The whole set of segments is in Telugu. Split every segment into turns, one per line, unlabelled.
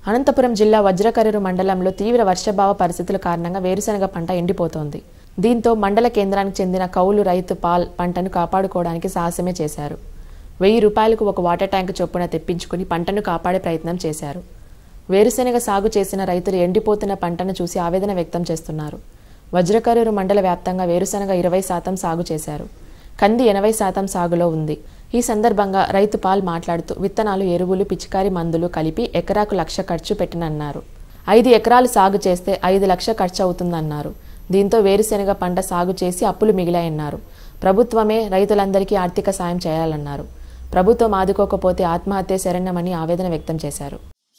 అనంతపురం జిల్లా వజ్రకరూరు మండలంలో తీవ్ర వర్షభావ పరిస్థితుల కారణంగా వేరుశనగ పంట ఎండిపోతోంది దీంతో మండల కేంద్రానికి చెందిన కౌలు రైతు పాల్ పంటను కాపాడుకోవడానికి సాహసమే చేశారు వెయ్యి రూపాయలకు ఒక వాటర్ ట్యాంక్ చొప్పున తెప్పించుకుని పంటను కాపాడే ప్రయత్నం చేశారు వేరుశెనగ సాగు చేసిన రైతులు ఎండిపోతున్న పంటను చూసి ఆవేదన వ్యక్తం చేస్తున్నారు వజ్రకరూరు మండల వ్యాప్తంగా వేరుశెనగ ఇరవై శాతం సాగు చేశారు కంది ఎనభై శాతం సాగులో ఉంది ఈ సందర్భంగా రైతు పాల్ మాట్లాడుతూ విత్తనాలు ఎరువులు పిచికారి మందులు కలిపి ఎకరాకు లక్ష ఖర్చు పెట్టినన్నారు ఐదు ఎకరాలు సాగు చేస్తే ఐదు లక్ష ఖర్చు అవుతుందన్నారు దీంతో వేరుశెనగ పంట సాగు చేసి అప్పులు మిగిలాయన్నారు ప్రభుత్వమే రైతులందరికీ ఆర్థిక సాయం చేయాలన్నారు ప్రభుత్వం ఆదుకోకపోతే ఆత్మహత్య శరణ్యమని ఆవేదన వ్యక్తం చేశారు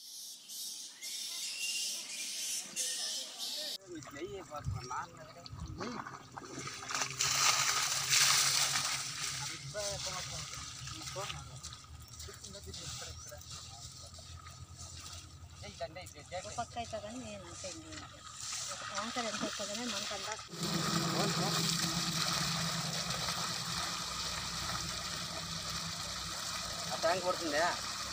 పక్క అవుతుందని నేను అంతే ఒక ఆన్సర్ ఎంత వస్తుందని మనకంతా
ఆ ట్యాంక్ పడుతుందా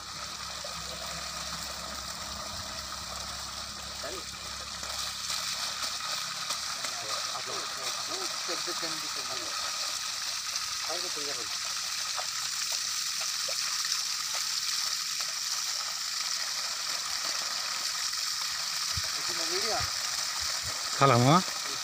కాలమా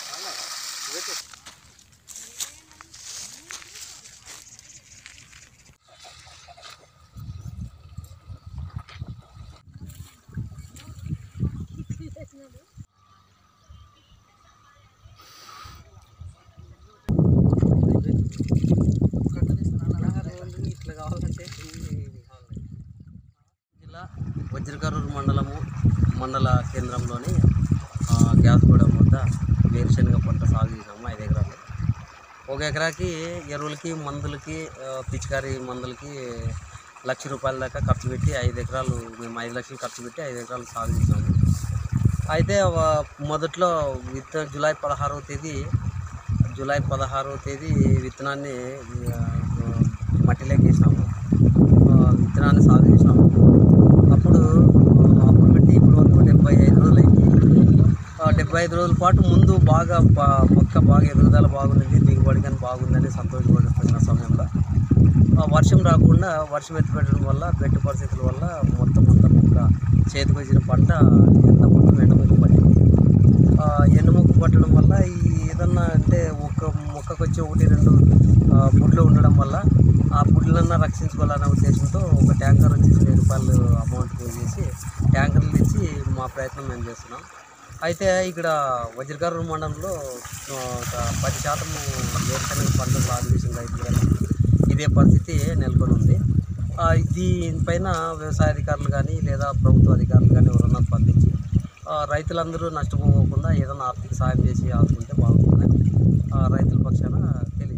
ఇట్లా కావాలంటే జిల్లా వజ్రకరూరు మండలము మండల కేంద్రంలోని ఆ, గ్యాస్గూడెం వద్ద వేరుశనగ పంట సాగు చేసాము ఐదు ఎకరాలు ఒక ఎకరాకి ఎరువులకి మందులకి ఆ, పిచికారీ మందులకి లక్ష రూపాయల దాకా ఖర్చు పెట్టి ఐదు ఎకరాలు మేము ఐదు లక్షలు ఖర్చు పెట్టి ఐదు ఎకరాలు సాగు చేసాము అయితే వ- మొదట్లో విత్త జూలై పదహారవ తేదీ జూలై పదహారవ తేదీ విత్తనాన్ని ఆ, మట్టిలోకి వేసినాము ఆ, విత్తనాన్ని సాగు చేసినాము అప్పుడు ఆ, అప్పుడు పెట్టి ఇప్పుడు వరకు డెబ్బై ఐదు రోజులు అయింది ఆ, డెబ్బై ఐదు రోజుల పాటు ముందు బాగా ప- మొక్క బాగా ఎదుగుదల బాగుంది దిగుబడి కానీ బాగుందని సంతోషపడుతున్న సమయంలో ఆ, వర్షం రాకుండా వర్షం ఎత్తిపెట్టడం వల్ల గట్టి పరిస్థితుల వల్ల మొత్తం అంతా మొక్క చేతికి వచ్చిన పంట ఎంత మొత్తం ఎండముక్కు పట్టింది ఆ, ఎండుముక్కు పట్టడం వల్ల ఈ ఏదన్నా అంటే ఒక మొక్కకు వచ్చి ఒకటి రెండు ఆ, బుడ్లు ఉండడం వల్ల ఆ బుడ్లన్నా రక్షించుకోవాలనే ఉద్దేశంతో ఒక ట్యాంకర్ వచ్చేసి వెయ్యి రూపాయలు అమౌంట్ పే చేసి ట్యాంకర్లు ఇచ్చి మా ప్రయత్నం మేము చేస్తున్నాం అయితే ఇక్కడ వజ్రకర్ర మండలంలో ఆ, ఒక పది శాతం వేరుశనగ పంట సాగు చేసిన రైతులు కానీ ఇదే పరిస్థితి నెలకొని ఉంది ఆ, దీనిపైన వ్యవసాయ అధికారులు కానీ లేదా ప్రభుత్వ అధికారులు కానీ ఎవరన్నా స్పందించి ఆ, రైతులందరూ నష్టపోకుండా ఏదైనా ఆర్థిక సాయం చేసి ఆదుకుంటే బాగుంటుందని ఆ, రైతుల పక్షాన తెలియజేస్తాను